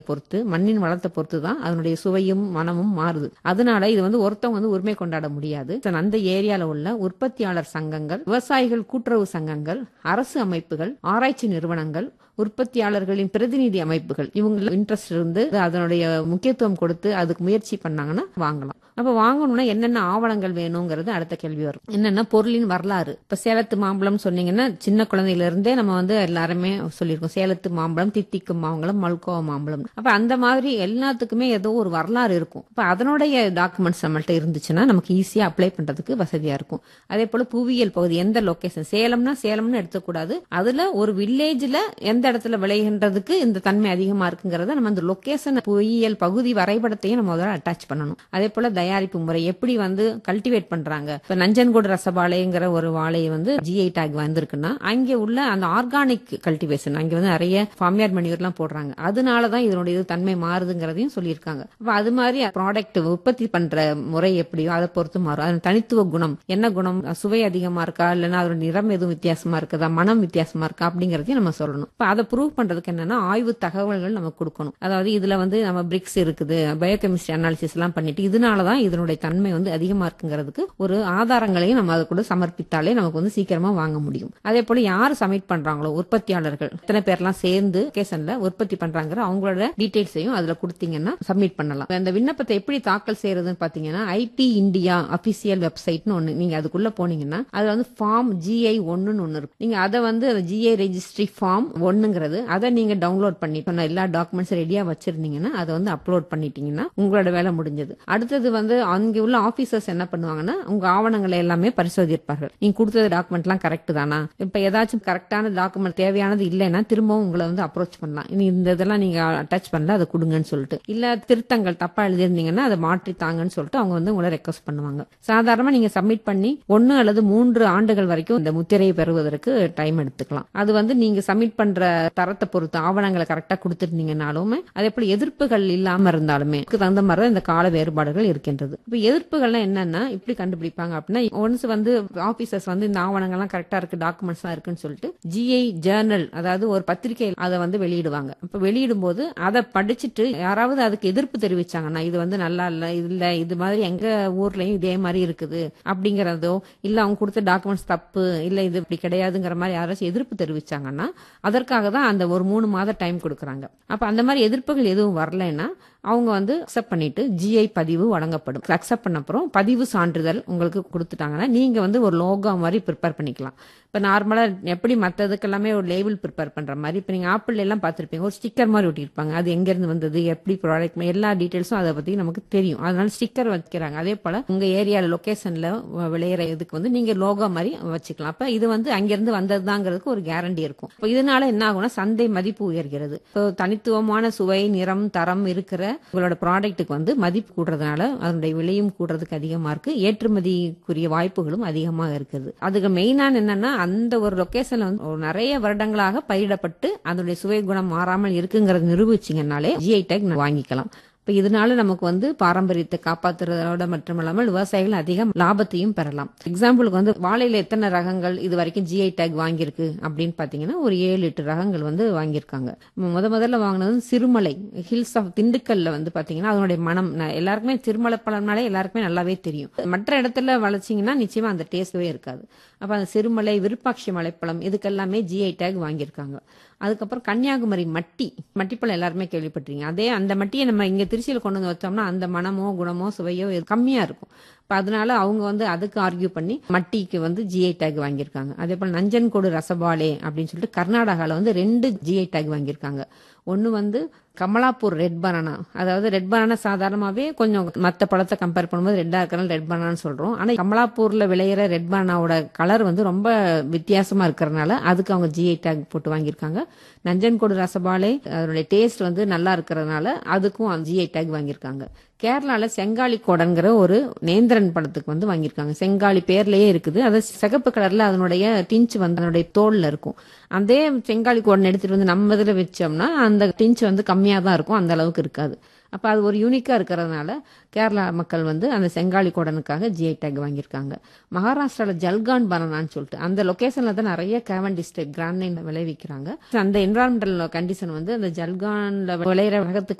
பொறுத்து மண்ணின் வளத்தை பொறுத்து தான் அதனுடைய சுவையும் மனமும் மாறுது அதனால இது வந்து ஒருத்தவங்க வந்து உரிமை கொண்டாட முடியாது அந்த ஏரியால உள்ள உற்பத்தியாளர் சங்கங்கள் விவசாயிகள் கூட்டுறவு சங்கங்கள் அரசு அமைப்புகள் ஆராய்ச்சி நிறுவனங்கள் உற்பத்தியாளர்களின் பிரதிநிதி அமைப்புகள் இவங்க இன்ட்ரெஸ்ட் இருந்து அதனுடைய முக்கியத்துவம் கொடுத்து அதுக்கு முயற்சி பண்ணாங்கன்னா வாங்கலாம் அப்ப வாங்கணும்னா என்னென்ன ஆவணங்கள் வேணுங்கிறது அடுத்த கேள்வி வரும் என்னென்ன பொருளின் வரலாறு இப்ப சேலத்து மாம்பழம் சொன்னீங்கன்னா சின்ன குழந்தையில இருந்தே நம்ம வந்து எல்லாருமே சொல்லியிருக்கோம் சேலத்து மாம்பழம் தித்திக்கும் மாம்பழம் மல்கோவா மாம்பழம் அப்ப அந்த மாதிரி எல்லாத்துக்குமே ஏதோ ஒரு வரலாறு இருக்கும் அப்ப அதனுடைய டாக்குமெண்ட்ஸ் நம்மள்ட்ட இருந்துச்சுன்னா நமக்கு ஈஸியா அப்ளை பண்றதுக்கு வசதியா இருக்கும் அதே போல புவியியல் பகுதி எந்த லொகேஷன் சேலம்னா சேலம்னு எடுத்துக்கூடாது அதுல ஒரு வில்லேஜ்ல எந்த இடத்துல விளைகின்றதுக்கு இந்த தன்மை அதிகமா இருக்குங்கிறத நம்ம அந்த லொகேஷன் புவியியல் பகுதி வரைபடத்தையும் நம்ம முதல்ல அட்டாச் பண்ணணும் அதே போல தயாரிப்பு முறை எப்படி வந்து கல்டிவேட் பண்றாங்க இப்ப நஞ்சன்கோடு ரசபாளைங்கிற ஒரு வாழை வந்து ஜிஐ டாக் வந்திருக்குன்னா அங்கே உள்ள அந்த ஆர்கானிக் கல்டிவேஷன் அங்க வந்து நிறைய ஃபார்மியார் மணியூர் எல்லாம் போடுறாங்க அதனாலதான் இதனுடைய இது தன்மை மாறுதுங்கிறதையும் சொல்லியிருக்காங்க அப்ப அது மாதிரி ப்ராடக்ட் உற்பத்தி பண்ற முறை எப்படியோ அதை பொறுத்து மாறும் அதன் தனித்துவ குணம் என்ன குணம் சுவை அதிகமா இருக்கா இல்லைன்னா அதோட நிறம் எதுவும் வித்தியாசமா இருக்குதா மனம் வித்தியாசமா இருக்கா அப்படிங்கறதையும் நம்ம சொல்லணும் இப்ப அதை ப்ரூவ் பண்றதுக்கு என்னன்னா ஆய்வு தகவல்கள் நம்ம கொடுக்கணும் அதாவது இதுல வந்து நம்ம பிரிக்ஸ் இருக்குது பயோகெமிஸ்ட்ரி அனாலிசிஸ் எல்லாம் பண்ணிட்டு இதனாலதான் இதனுடைய தன்மை வந்து அதிகமா இருக்குங்கிறதுக்கு ஒரு ஆதாரங்களையும் நம்ம அதை கூட சமர்ப்பித்தாலே நமக்கு வந்து சீக்கிரமா வாங்க முடியும் அதே போல யார் சப்மிட் பண்றாங்களோ உற்பத்தியாளர்கள் எத்தனை பேர்லாம் சேர்ந்து லொகேஷன்ல உற்பத்தி பண்றாங்கிற அவங்களோட டீடைல்ஸையும் அதுல கொடுத்தீங்கன்னா சப்மிட் பண்ணலாம் அந்த விண்ணப்பத்தை எப்படி தாக்கல் செய்யறதுன்னு பாத்தீங்கன்னா ஐடி இந்தியா அபிஷியல் வெப்சைட்னு ஒண்ணு நீங்க அதுக்குள்ள போனீங்கன்னா அதுல வந்து ஃபார்ம் ஜிஐ ஒன்னுன்னு ஒண்ணு இருக்கும் நீங்க அதை வந்து ஜிஐ ரெஜிஸ்ட்ரி ஃபார்ம் ஒண்ணுங்கிறது அதை நீங்க டவுன்லோட் பண்ணி சொன்ன எல்லா டாக்குமெண்ட்ஸ் ரெடியா வச்சிருந்தீங்கன்னா அதை வந்து அப்லோட் பண்ணிட்டீங்கன்னா உங்களோட வேலை முடிஞ்சது அடுத்தது வந்து அங்க உள்ள ஆபீசர்ஸ் என்ன பண்ணுவாங்கன்னா உங்க ஆவணங்களை எல்லாமே பரிசோதிப்பார்கள் நீங்க கொடுத்தது டாக்குமெண்ட் எல்லாம் கரெக்ட் தானா இப்ப ஏதாச்சும் கரெக்டான டாக்குமெண்ட் தேவையானது இல்லைன்னா திரும்பவும் உங்களை வந்து அப்ரோச் பண்ணலாம் இனி இந்த இதெல்லாம் நீங்க அட்டாச் பண்ணல அதை கொடுங்கன்னு சொல்லிட்டு இல்ல திருத்தங்கள் தப்பா எழுதியிருந்தீங்கன்னா அதை மாற்றி தாங்கன்னு சொல்லிட்டு அவங்க வந்து உங்களை ரெக்வஸ்ட் பண்ணுவாங்க சாதாரணமா நீங்க சப்மிட் பண்ணி ஒன்னு அல்லது மூன்று ஆண்டுகள் வரைக்கும் இந்த முத்திரையை பெறுவதற்கு டைம் எடுத்துக்கலாம் அது வந்து நீங்க சப்மிட் பண்ற தரத்தை பொறுத்து ஆவணங்களை கரெக்டா கொடுத்துருந்தீங்கனாலுமே அதே போல எதிர்ப்புகள் இல்லாம இருந்தாலுமே அதுக்கு தகுந்த மாதிரி தான் இந்த கால வேறுபாடுகள் இருக்கின்றது இப்ப எதிர்ப்புகள்லாம் என்னன்னா இப்படி கண்டுபிடிப்பாங்க அப்படின்னா ஒன்ஸ் வந்து ஆபீசர்ஸ் வந்து இந்த ஆவணங்கள்லாம் கரெக்டா இருக்கு டாக்குமெண்ட்ஸ் எல்லாம் இருக்குன்னு சொல்லிட்டு ஜிஐ ஜேர்னல் அதாவது ஒரு பத்திரிகை அதை வந்து வெளியிடுவாங்க இப்ப வெளியிடும் போது அதை படிச்சுட்டு யாராவது அதுக்கு எதிர்ப்பு தெரிவிச்சாங்கன்னா இது வந்து நல்லா இல்ல இது இல்ல இது மாதிரி எங்க ஊர்லயும் இதே மாதிரி இருக்குது அப்படிங்கறதோ இல்ல அவங்க கொடுத்த டாக்குமெண்ட்ஸ் தப்பு இல்ல இது இப்படி கிடையாதுங்கிற மாதிரி யாராச்சும் எதிர்ப்பு தெரிவிச்சாங்கன்னா அதற்காக தான் அந்த ஒரு மூணு மாத டைம் கொடுக்குறாங்க அப்ப அந்த மாதிரி எதிர்ப்புகள் எதுவும் வரலைன்னா அவங்க வந்து அக்செப்ட் பண்ணிட்டு ஜிஐ பதிவு வழங்கப்படும் அக்செப்ட் பண்ண அப்புறம் பதிவு சான்றிதழ் உங்களுக்கு கொடுத்துட்டாங்கன்னா நீங்க வந்து ஒரு லோகோ மாதிரி ப்ரிப்பேர் பண்ணிக்கலாம் இப்ப நார்மலா எப்படி மத்ததுக்கு எல்லாமே ஒரு லேபிள் ப்ரிப்பேர் பண்ற மாதிரி இப்ப நீங்க ஆப்பிள் எல்லாம் பார்த்திருப்பீங்க ஒரு ஸ்டிக்கர் மாதிரி ஒட்டியிருப்பாங்க அது எங்க இருந்து வந்தது எப்படி ப்ராடக்ட் எல்லா டீடைல்ஸும் அதை பத்தி நமக்கு தெரியும் அதனால ஸ்டிக்கர் வைக்கிறாங்க அதே போல உங்க ஏரியா லொகேஷன்ல விளையிற இதுக்கு வந்து நீங்க லோகோ மாதிரி வச்சுக்கலாம் அப்ப இது வந்து அங்கிருந்து வந்ததுதாங்கிறதுக்கு ஒரு கேரண்டி இருக்கும் இப்ப இதனால என்ன ஆகும்னா சந்தை மதிப்பு உயர்கிறது இப்போ தனித்துவமான சுவை நிறம் தரம் இருக்கிற உங்களோட ப்ராடக்ட்டுக்கு வந்து மதிப்பு கூடுறதுனால அதனுடைய விலையும் கூடுறதுக்கு அதிகமா இருக்கு ஏற்றுமதிக்குரிய வாய்ப்புகளும் அதிகமாக இருக்குது அதுக்கு மெயினான என்னன்னா அந்த ஒரு லொகேஷன்ல வந்து ஒரு நிறைய வருடங்களாக பயிரிடப்பட்டு அதனுடைய சுவை குணம் மாறாமல் இருக்குங்கிறத நிரூபிச்சிங்கனாலே ஜிஐ டேக் வாங்கிக்கலாம் இப்ப இதனால நமக்கு வந்து பாரம்பரியத்தை காப்பாத்துறதோட மட்டுமல்லாமல் விவசாயிகள் அதிகம் லாபத்தையும் பெறலாம் எக்ஸாம்பிளுக்கு வந்து வாழையில எத்தனை ரகங்கள் இது வரைக்கும் ஜிஐ டேக் வாங்கியிருக்கு அப்படின்னு பாத்தீங்கன்னா ஒரு ஏழு எட்டு ரகங்கள் வந்து வாங்கியிருக்காங்க முத முதல்ல வாங்கினது வந்து சிறுமலை ஹில்ஸ் ஆஃப் திண்டுக்கல்ல வந்து பாத்தீங்கன்னா அதனுடைய மனம் ந- எல்லாருக்குமே திருமலை பழம்னாலே எல்லாருக்குமே நல்லாவே தெரியும் மற்ற இடத்துல வளைச்சிங்கன்னா நிச்சயமா அந்த டேஸ்டவே இருக்காது அப்ப அந்த சிறுமலை விருப்பாட்சி மலைப்பழம் இதுக்கெல்லாமே ஜிஐ டேக் வாங்கியிருக்காங்க அதுக்கப்புறம் கன்னியாகுமரி மட்டி மட்டிப்பழம் எல்லாருமே கேள்விப்பட்டிருக்கீங்க அதே அந்த மட்டியை நம்ம இங்க திருச்சியில கொண்டு வந்து வச்சோம்னா அந்த மனமோ குணமோ சுவையோ இது கம்மியா இருக்கும் இப்ப அதனால அவங்க வந்து அதுக்கு ஆர்கியூ பண்ணி மட்டிக்கு வந்து ஜிஐ டேக் வாங்கியிருக்காங்க அதே போல நஞ்சன்கோடு ரசபாலே அப்படின்னு சொல்லிட்டு கர்நாடகால வந்து ரெண்டு ஜிஐ டேக் வாங்கியிருக்காங்க ஒன்னு வந்து கமலாப்பூர் ரெட் பனானா அதாவது ரெட் பனானா சாதாரணமாவே கொஞ்சம் மத்த பழத்தை கம்பேர் பண்ணும்போது ரெட்டா இருக்கறனால ரெட் பனானான்னு சொல்றோம் ஆனா கமலாப்பூர்ல விளையிற ரெட் பனானாவோட கலர் வந்து ரொம்ப வித்தியாசமா இருக்கறனால அதுக்கு அவங்க ஜிஐ டேக் போட்டு வாங்கியிருக்காங்க நஞ்சன்கோடு ரசபாலே அதனுடைய டேஸ்ட் வந்து நல்லா இருக்கறதுனால அதுக்கும் ஜிஐ டேக் வாங்கியிருக்காங்க கேரளால செங்காலி கோடன்கிற ஒரு நேந்திரன் படத்துக்கு வந்து வாங்கியிருக்காங்க செங்காலி பேர்லயே இருக்குது அது சிகப்பு கலர்ல அதனுடைய டிஞ்ச் வந்து அதனுடைய தோல்ல இருக்கும் அதே செங்காலி கோடன் எடுத்துட்டு வந்து நம்ம இதுல வச்சோம்னா அந்த டிஞ்ச் வந்து கம்மியா தான் இருக்கும் அந்த அளவுக்கு இருக்காது அப்ப அது ஒரு யூனிக்கா இருக்கிறதுனால கேரளா மக்கள் வந்து அந்த செங்காலி கோடனுக்காக ஜிஐ டேக் வாங்கியிருக்காங்க மகாராஷ்டிரால ஜல்கான் பனானான்னு சொல்லிட்டு அந்த லொகேஷன்ல தான் நிறைய கேவண்டிஸ்ட் கிராண்டைன் விளைவிக்கிறாங்க அந்த என்வரான்மெண்டல் கண்டிஷன் வந்து அந்த ஜல்கான்ல விளையிற ரகத்துக்கு